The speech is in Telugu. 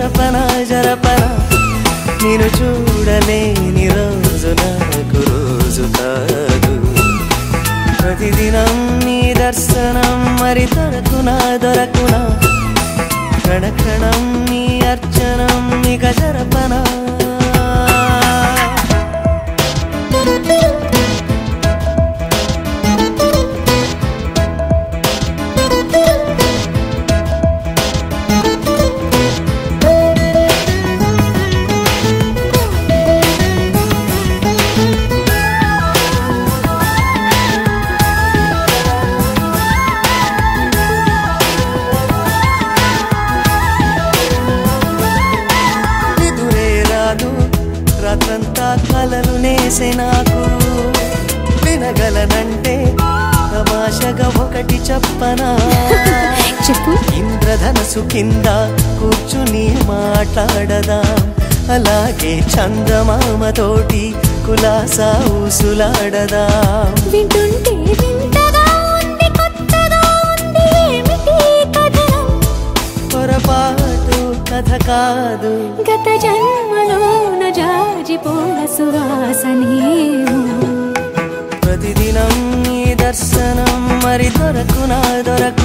జరపన జరపన నేను చూడలేని రోజు నాకు రోజు కాదు ప్రతిదినం నీ దర్శనం మరి దొరకునా దొరకునా క్షణక్షణం నీ అర్చనం ఇక జరపనా నిదురే రాదు రాత్రంతా కలలు నేసే నాకు వినగలనంటే తమాషగా ఒకటి చెప్పనా చెప్పు ఇంద్రధనసు కింద కూర్చుని మాట్లాడదా అలాగే చందమామతోటి కులాసా ఊసులాడదా వింటుంటే వింతగా ఉంది కొత్తగా ఉంది ఏమిటి కథనం పొరపాటు కథ కాదు గత జన్మలోన జాజిపూల సువాసనేమో ప్రతిదినం నీ దర్శనం మరి దొరకునా దొరకు